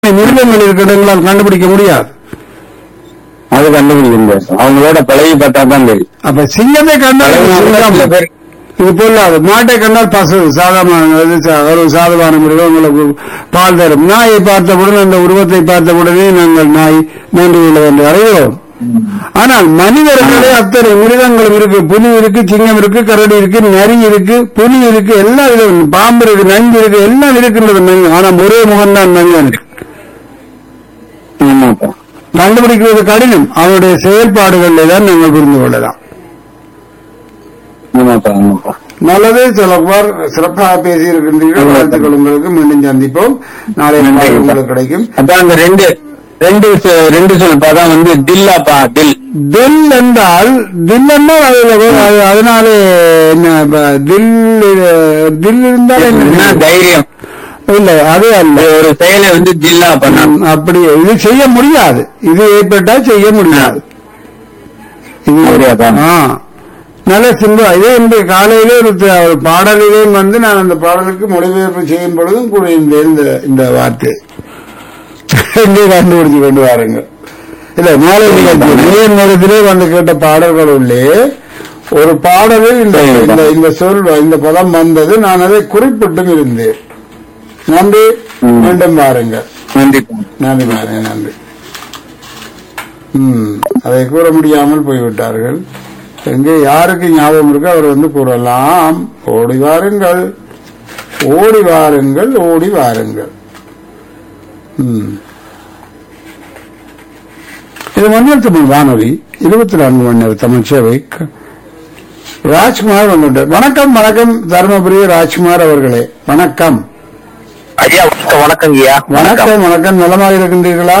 மிருகங்கள் இருக்கிற எங்களால் கண்டுபிடிக்க முடியாது அது கண்டுபிடிக்க முடியாது அவங்களோட பழகி பார்த்தா தான் தெரியும் அப்ப சிங்கத்தை கண்டால் சிங்கம். சில பேர் இது பொல்லாது மாட்டை கண்டால் பசு சாதமான இது சா- ஒரு சாதமான மிருகம் உங்களுக்கு பால் தரும் நாயை பார்த்தவுடன் அந்த உருவத்தை பார்த்தவுடனே நாங்கள் நாய் நன்றி உள்ளது என்று அறிகிறோம் ஆனால் மனிதர்களே அத்தனை மிருகங்களும் இருக்கு புலி இருக்கு சிங்கம் இருக்கு கரடி இருக்கு நரி இருக்கு புலி இருக்கு எல்லாம் இருக்கு பாம்பு இருக்கு நஞ்சு இருக்கு எல்லாம் இருக்கின்றது மனிதன். ஆனா ஒரே முகம்தான் மனிதன் ஆமாப்பா கண்டுபிடிக்கிறது கடினம் அவருடைய செயல்பாடுகளில் தான் நாங்கள் புரிந்து கொள்ளலாம் ஆமாப்பா ஆமாப்பா நல்லது சிலப்பார் சிறப்பாக பேசி இருக்கின்றீர்கள் வாழ்த்துக்கள் உங்களுக்கு மீண்டும் சந்திப்போம் நாளை நன்றி. நாள் உங்களுக்கு கிடைக்கும் அதான் அந்த ரெண்டு ரெண்டு சொ- ரெண்டு சொல்லுப்பா அதான் வந்து தில்லாப்பா தில் தில் என்றால் தில் என்றால் அதுல வரும். அது- அதனாலே என்ன இப்ப தில் அஹ், தில் இருந்தால் என்ன என்ன தைரியம் இல்ல அது அல்ல அது ஒரு செயலை வந்து தில்லா பண்ணா ம், அப்படி இது செய்ய முடியாது இது ஏற்பட்டால் செய்ய முடியாது இது அப்படியாப்பா? ஆ நல்ல சிம்பு இதே இந்த காலையிலே ஒரு த- ஒரு பாடலிலேயும் வந்து நான் அந்த பாடலுக்கு மொழிபெயர்ப்பு செய்யும் பொழுதும் கூட இந்த இந்த இந்த வார்த்தை எங்கே கண்டுபிடிச்சு கொண்டு வாருங்க இல்ல நாளை நிகழ்ச்சி நேர் நேரத்திலே வந்து கேட்ட பாடல்கள் உள்ளே ஒரு பாடலில் இந்த இந்த இந்த சொல் இந்த பதம் வந்தது நான் அதை குறிப்பிட்டும் இருந்தேன் நன்றி ம். மீண்டும் பாருங்கள் நன்றிப்பா நன்றி பாருங்க நன்றி ம் அதை கூற முடியாமல் போய்விட்டார்கள் எங்கே யாருக்கு ஞாபகம் இருக்கு அவர் வந்து கூறலாம் ஓடி வாருங்கள் ஓடி வாருங்கள் ஓடி வாருங்கள் ம் இது மன்னர் தமிழ் வானொலி இருபத்தி நான்கு மணி நேர தமிழ் சேவை க- ராஜ்குமார் வந்துட்டு வணக்கம் வணக்கம் தருமபுரி ராஜ்குமார் அவர்களே வணக்கம் ஐயா வணக்கம் ஐயா வணக்கம் வணக்கம் நலமாக இருக்கின்றீர்களா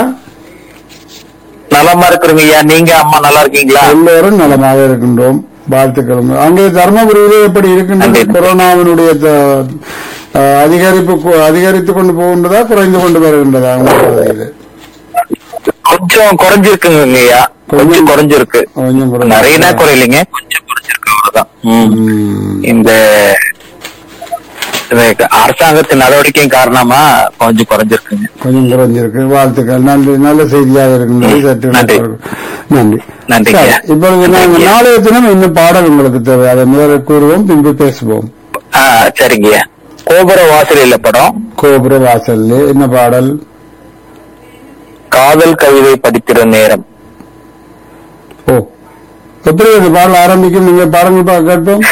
நலமா இருக்கிறோங்க ஐயா நீங்க அம்மா நல்லா இருக்கீங்களா எல்லோரும் நலமாக இருக்கின்றோம் வாழ்த்துக்கள் அங்கே தர்மபுரியிலே எப்படி இருக்கின்றது நன்றி. கொரோனாவினுடைய த- அஹ், அதிகரிப்பு கு- அதிகரித்துக் கொண்டு போகின்றதா குறைந்து கொண்டு வருகின்றதா உங்கள் பகுதியில்? கொஞ்சம் குறைஞ்சிருக்குங்க ஐயா கொஞ்சம் குறைஞ்சிருக்கு கொஞ்சம் குறைந்து- நிறையனா குறையலைங்க கொஞ்சம் குறைஞ்சிருக்கு அவ்வளவுதான் ம். ம். இந்த இந்த அரசாங்கத்தின் நடவடிக்கையின் காரணமா கொஞ்சம் குறைஞ்சிருக்குங்க கொஞ்சம் குறைஞ்சிருக்கு வாழ்த்துக்கள் நன்றி நல்ல செய்தியாக இருக்கின்றது சற்று நன்றி. நன்றி நன்றிங்க. சரி, இப்பொழுது நாங்கள் நாளைய தினம் இன்னும் பாடல் உங்களுக்கு தேவை அதை முதலில் கூறுவோம் பின்பு பேசுவோம் ஆ, சரிங்க கோபுர வாசலில் படம் கோபுர வாசல்ல என்ன பாடல் காதல் கவிதை படிக்கிற நேரம் ஓ எப்படி அந்த பாடல் ஆரம்பிக்கும் நீங்க பாருங்க பா- கேட்போம்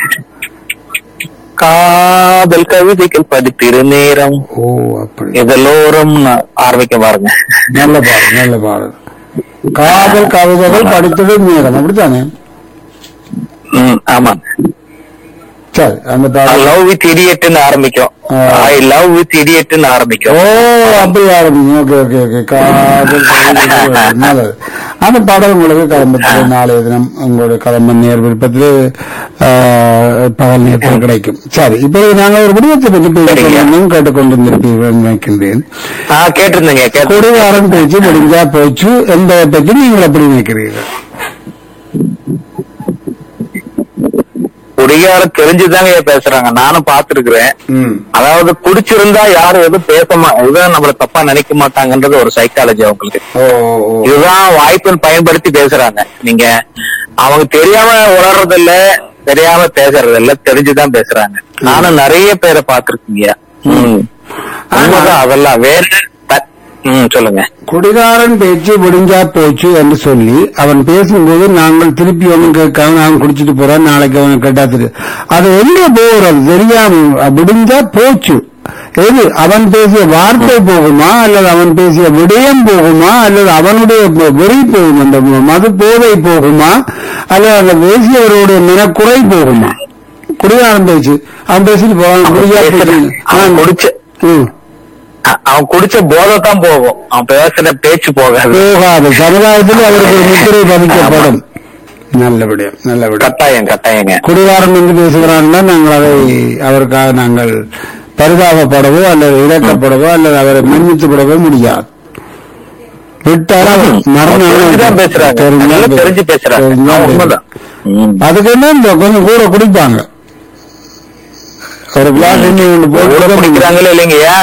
காதல் கவிதைகள் படிக்கிற நேரம் ஓ அப்படி இதெல்லோரும் ஆரம்பிக்க பாருங்க நல்ல பாடல் நல்ல பாடல் காதல் கவிதைகள் படித்தது நேரம் அப்படித்தானே ம், ஆமா சரி அந்த பாடல் லவ் வித் இடியட்னு ஆரம்பிக்கும் ஆ. ஐ லவ் வித் இடியட்னு ஓ ஆரம்பிக்கும் அப்படி ஆரம்பிங்க ஓகே ஓகே ஓகே காதல் கவிதைகள் நல்லது அந்த பாடல் உங்களுக்கு கலம்பத்தில் நாளைய தினம் உங்களுடைய கலம்ப நேர் விருப்பத்தில் பகல் நேரத்தில் கிடைக்கும் சரி இப்போது நாங்கள் ஒரு விடயத்தை பற்றி பேசிக்கொண்டிருந்தோம் கேட்டுக்கொண்டிருந்திருப்பீர்கள் நினைக்கின்றேன் ஆ கேட்டிருந்தேங்க கேட்டு குடிகாரன் பேச்சு முடிஞ்சா போச்சு என்பதை பற்றி நீங்கள் எப்படி நினைக்கிறீர்கள் குடிகாரம் தெரிஞ்சுதாங்க ஐயா பேசுறாங்க நானும் பாத்துருக்கிறேன் ம் அதாவது குடிச்சிருந்தா யாரும் எதுவும் பேச மா இதுதான் நம்மள தப்பா நினைக்க மாட்டாங்கன்றது ஒரு சைக்காலஜி அவங்களுக்கு ஓ ஓ, ஓ. இதுதான் வாய்ப்புன்னு பயன்படுத்தி பேசுறாங்க நீங்க அவங்க தெரியாம உணர்றது இல்ல தெரியாம பேசுறது இல்ல தெரிஞ்சுதான் பேசுறாங்க நானும் நிறைய பேரை பாத்திருக்கீங்க உண்மைதான் அதெல்லாம் வேற த- ம் சொல்லுங்க குடிகாரன் பேச்சு முடிஞ்சா போச்சு என்று சொல்லி அவன் பேசும்போது நாங்கள் திருப்பி அவன் கேட்காம அவன் குடிச்சிட்டு போறான் நாளைக்கு அவன் கேட்டா தெரியும் அது எங்க போகிறது தெரியாம முடிஞ்சா போச்சு எது அவன் பேசிய வார்த்தை போகுமா அல்லது அவன் பேசிய விடயம் போகுமா அல்லது அவனுடைய வெ- வெறி போகும் அந்த மது போதை போகுமா அல்லது அந்த பேசியவருடைய மனக்குறை போகுமா குடிகாரன் பேச்சு அவன் பேசிட்டு போறான் முடிஞ்சா போச்சு அவன் குடிச்ச ம். அ- அவன் குடிச்ச போதை தான் போகும் அவன் பேசுற பேச்சு போகாது போகாது சமுதாயத்தில் அவருக்கு ஒரு முத்திரை பதிக்கப்படும் நல்ல விடயம் நல்ல விடயம் கட்டாயம் கட்டாயங்க குடிகாரன் என்று பேசுகிறான்னா நாங்கள் அதை அவருக்காக நாங்கள் பரிதாபப்படவோ அல்லது இறக்கப்படவோ அல்லது அவரை மன்னித்துப்படவோ முடியாது விட்டாலும் மரணம் தெரிஞ்சுதான் பேசுறாங்க தெரிஞ்சா நல்லா பேசு- தெரிஞ்சு பேசுறாங்க தெரிஞ்சா அவன் பேசு. உண்மைதான் ம். அதுக்கு என்ன இந்த கொஞ்சம் கூட குடிப்பாங்க ஒரு கிளாஸ் எண்ணெய் ஒன்று கூட போட்டு குடிக்கிறாங்களோ இல்லைங்கய்யா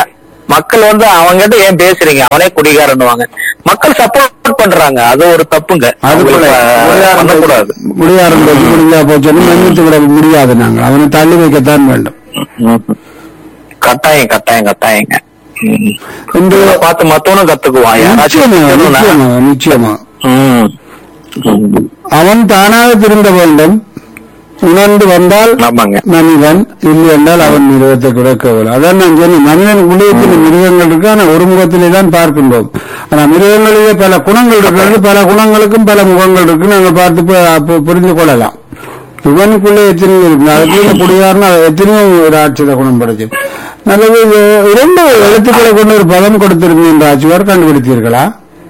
மக்கள் வந்து அவங்ககிட்ட ஏன் பேசுறீங்க அவனே குடிகாரன்னுவாங்க மக்கள் சப்போர்ட் பண்றாங்க அது ஒரு தப்புங்க அது போல அவங்களுக்கு, அஹ், பண்ணக்கூடாது முடியாரம் போச்சு முடிஞ்சா போச்சுன்னு மன்னித்து விட முடியாது நாங்கள் அவனை தள்ளி வைக்கத்தான் வேண்டும் ம். கட்டாயம் கட்டாயம் கட்டாயங்க ம். இந்த இதை பார்த்து மத்தவனும் கத்துக்குவான் யாராச்சும் நிச்சயமாக கத்துக்கணும்னா, நிச்சயமாக நிச்சயமாக ம். ம். அவன் தானாக திருந்த வேண்டும் உணர்ந்து வந்தால் ஆமாங்க மனிதன் இல்லை என்றால் அவன் மிருகத்தை கிடக்கவில்லை அதான் நான் சொன்னேன் மனிதன் உள்ளத்தில் மிருகங்கள் இருக்கு ஆனால் ஒரு முகத்திலே தான் பார்க்கின்றோம் ஆனா மிருகங்களிலே பல குணங்கள் இருக்கிறது பல குணங்களுக்கும் பல முகங்கள் இருக்கு நாங்கள் பார்த்து பு- பு- புரிந்து கொள்ளலாம் இவனுக்குள்ளே எத்தனையோ இருக்கு அதுக்குள்ள குடியாருன்னா எத்தனையோ ஒரு ஆட்சியில குணம் படைச்சு நல்லது இது இரண்டு எழுத்துக்களை கொண்டு ஒரு பதம் கொடுத்திருந்தேன் ஆட்சியார் கண்டுபிடித்தீர்களா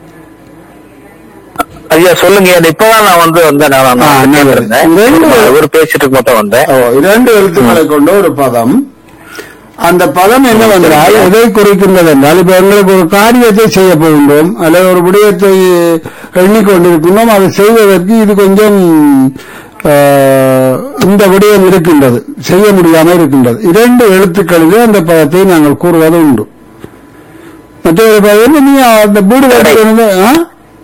ஐயா சொல்லுங்க அது இப்பதான் நான் வந்து வந்தேன் நான் ஆ, நான் நல்லது. இருந்தேன் ரெண்டு- ஒரு பேசிட்டு மட்டும் வந்தேன் ஓ, இரண்டு எழுத்துக்களை கொண்ட ஒரு பதம் அந்த பதம் என்னவென்றால் எதை குறிக்கின்றது என்றால் இப்ப எங்களுக்கு ஒரு காரியத்தை செய்ய போகின்றோம் அல்லது ஒரு விடயத்தை எண்ணிக்கொண்டிருக்கின்றோம் அதை செய்வதற்கு இது கொஞ்சம் ஆ, இந்த விடயம் இருக்கின்றது செய்ய முடியாமல் இருக்கின்றது இரண்டு எழுத்துக்களிலே அந்த பதத்தை நாங்கள் கூறுவது உண்டு மற்றொரு பதம் நீ அந்த வீடு கட்டுறது, ஆ?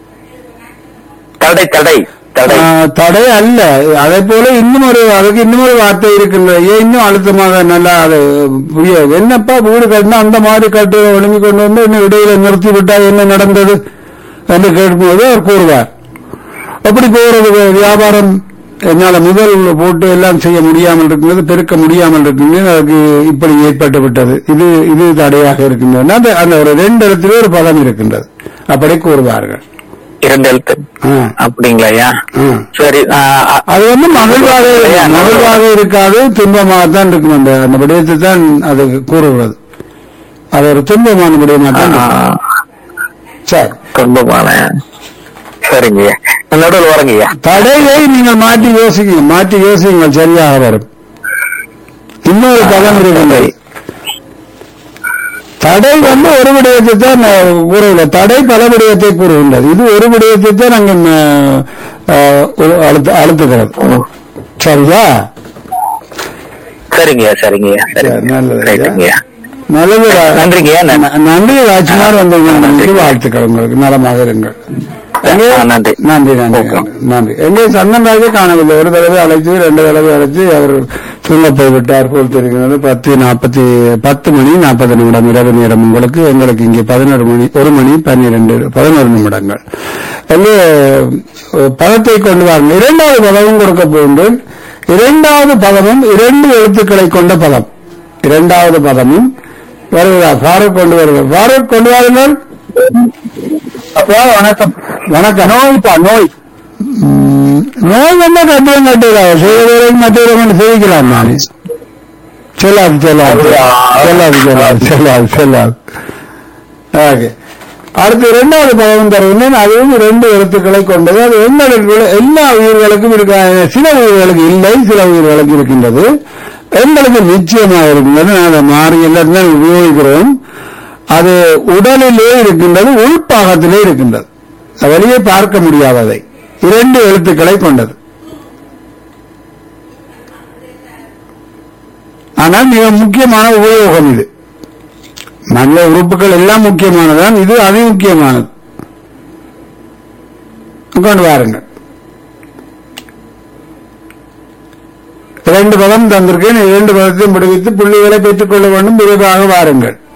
தடை தடை தடை ஆ, தடை அல்ல அதே போல இன்னும் ஒரு அதுக்கு இன்னும் ஒரு வார்த்தை இருக்கின்றது ஏன் இன்னும் அழுத்தமாக நல்லா அது புரியாது என்னப்பா வீடு கட்டினா அந்த மாதிரி கட்டு ஒழுங்கி கொண்டு வந்து இன்னும் இடையில நிறுத்தி விட்டா என்ன நடந்தது என்று கேட்கும்போது அவர் கூறுவார் அப்படி போறது வியாபாரம் என்னால முதல் போட்டு எல்லாம் செய்ய முடியாமல் இருக்கின்றது பெருக்க முடியாமல் இருக்கின்றது அதுக்கு இப்படி ஏற்பட்டு விட்டது இது இது தடையாக இருக்கின்றது அந்த அந்த ஒரு ரெண்டு இடத்திலே ஒரு பதம் இருக்கின்றது அப்படி கூறுவார்கள் இரண்டு எழுத்து ஆ, அப்படிங்களா ஐயா ஆ. சரி ஆ, ஆ, அது வந்து மகிழ்வாக மகிழ்வாக இருக்காது துன்பமாக தான் இருக்கும் அந்த அந்த விடயத்தை தான் அது கூறுகிறது அது ஒரு துன்பமான விடயமாக தான் ஆ, இருக்கும். சரி துன்பமான சரிங்க ஐயா நடுவில் வரங்க ஐயா தடையை நீங்கள் மாற்றி யோசிங்க மாற்றி யோசிங்கள் சரியாக வரும் இன்னொரு பதம் இருக்கின்றது தடை வந்து ஒரு விடயத்தை தான் நான் கூறவில்லை தடை பல விடயத்தை கூறுகின்றது இது ஒரு விடயத்தை தான் நாங்கள் அழுத்து அழுத்துகிறது சரியா சரிங்க ஐயா சரிங்க ஐயா சரி, சரிங்க நல்லது ஐயா. ரைட்டுங்க ஐயா நல்லது ரா- நன்றிங்க ஐயா நன்றி. ந- நன்றி ராஜ்குமார் வந்தீங்க நன்றி வாழ்த்துக்கள் உங்களுக்கு நலமாக இருங்கள் எங்கே- ஆ, நன்றி. நன்றி நன்றி ஓகே. நன்றி. நன்றி எங்கே சந்தன் ராஜே காணவில்லை ஒரு தடவை அழைத்து ரெண்டு தடவை அழைத்து அவர் தூங்க போய்விட்டார் போல் தெரிகிறது பத்து நாற்பத்தி பத்து மணி நாற்பது நிமிடம் இரவு நேரம் உங்களுக்கு எங்களுக்கு இங்கே பதினோரு மணி ஒரு மணி பன்னிரண்டு பதினோரு நிமிடங்கள் எங்கே அஹ், பதத்தை கொண்டு வாருங்கள் இரண்டாவது பதமும் கொடுக்க போகின்றேன் இரண்டாவது பதமும் இரண்டு எழுத்துக்களை கொண்ட பதம் இரண்டாவது பதமும் வருகிறார் ஃபாரூக் கொண்டு வருகிறார் ஃபாரூக் கொண்டு வாருங்கள் அப்பா வணக்கம் வணக்கம் நோய்ப்பா நோய் ம், நோய் வந்தா கட்டிடம் கட்டுறா செய்வதற்கு மற்றவர்கள் செய்விக்கலாம் நான் சொல்லாது சொல்லாது சொல்லாது சொல்லாது சொல்லாது சொல்லாது ஓகே அடுத்து இரண்டாவது பதம் தருகின்றேன் அதுவும் இரண்டு எழுத்துக்களை கொண்டது அது எங்களுக்கு எல்லா உயிர்களுக்கும் இருக்க சில உயிர்களுக்கு இல்லை சில உயிர்களுக்கு இருக்கின்றது எங்களுக்கு நிச்சயமாக இருக்கின்றது நான் அதை மாறி எல்லாரும் தான் உபயோகிக்கிறோம் அது உடலிலே இருக்கின்றது உள்பாகத்திலே இருக்கின்றது அது வெளியே பார்க்க முடியாததை இரண்டு எழுத்துக்களை கொண்டது ஆனால் மிக முக்கியமான உபயோகம் இது நல்ல உறுப்புகள் எல்லாம் முக்கியமானதான் இது அதி முக்கியமானது கொண்டு வாருங்கள் இரண்டு பதம் தந்திருக்கேன் இரண்டு பதத்தையும் விடுவித்து புள்ளிகளை பெற்றுக் கொள்ள வேண்டும் விரைவாக வாருங்கள்